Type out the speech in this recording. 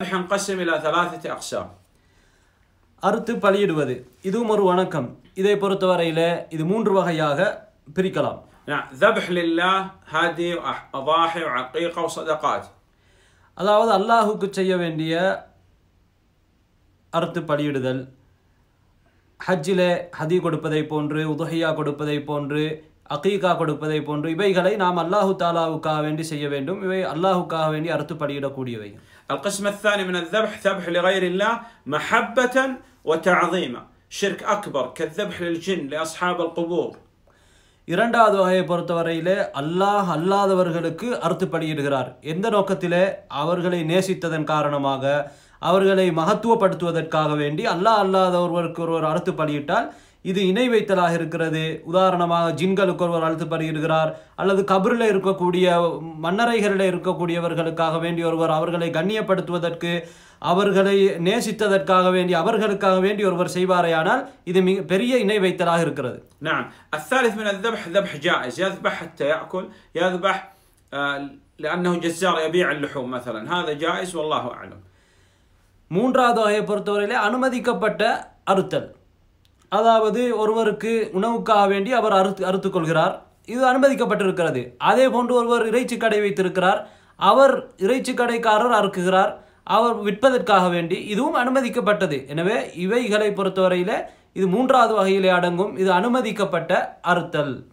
ينقسم إلى ثلاثة أقسام அறுத்து பலியிடுவது இதுவும் ஒரு வணக்கம் இதை பொறுத்தவரையில இது மூன்று வகையாக பிரிக்கலாம் نعم ذبح لله هذه أضاحي وعقيقة وصدقات அதாவது அல்லாஹுக்கு செய்ய வேண்டிய அறுத்து பலியிடுதல் ஹஜ்ஜிலே ஹதி கொடுப்பதை போன்று உதுஹியா கொடுப்பதை போன்று அகீகா கொடுப்பதை போன்று இவைகளை நாம் அல்லாஹு தாலாவுக்காக வேண்டி செய்ய வேண்டும் இவை அல்லாஹுக்காக வேண்டி அறுத்து பலியிடக்கூடியவை القسم الثاني من الذبح ذبح لغير الله محبة وتعظيما شرك أكبر كالذبح للجن لأصحاب القبور இரண்டாவது வகையை பொறுத்தவரையிலே அல்லாஹ் அல்லாதவர்களுக்கு அறுத்து பலியிடுகிறார் எந்த நோக்கத்திலே அவர்களை நேசித்ததன் காரணமாக அவர்களை மகத்துவப்படுத்துவதற்காக வேண்டி அல்லாஹ் அல்லாத ஒருவருக்கு ஒருவர் அறுத்து பலியிட்டால் இது இணை வைத்தலாக இருக்கிறது உதாரணமாக ஜின்களுக்கு ஒருவர் அழுத்து பலியிடுகிறார் அல்லது கபரில் இருக்கக்கூடிய மன்னரைகளில் இருக்கக்கூடியவர்களுக்காக வேண்டி ஒருவர் அவர்களை கண்ணியப்படுத்துவதற்கு அவர்களை நேசித்ததற்காக வேண்டி அவர்களுக்காக வேண்டி ஒருவர் செய்வாரேயானால் இது மிக பெரிய இணை வைத்தலாக இருக்கிறது نعم الثالث من الذبح ذبح جائز يذبح حتى يأكل يذبح آه، لأنه جزار يبيع اللحوم مثلا هذا جائز والله أعلم மூன்றாவது வகையை பொறுத்தவரையிலே அனுமதிக்கப்பட்ட அறுத்தல் அதாவது ஒருவருக்கு உணவுக்காக வேண்டி அவர் அறுத்து அறுத்துக் கொள்கிறார் இது அனுமதிக்கப்பட்டிருக்கிறது அதே போன்று ஒருவர் இறைச்சி கடை வைத்திருக்கிறார் அவர் இறைச்சி கடைக்காரர் அறுக்குகிறார் அவர் விற்பதற்காக வேண்டி இதுவும் அனுமதிக்கப்பட்டது எனவே இவைகளை பொறுத்தவரையில இது மூன்றாவது வகையிலே அடங்கும் இது அனுமதிக்கப்பட்ட அறுத்தல்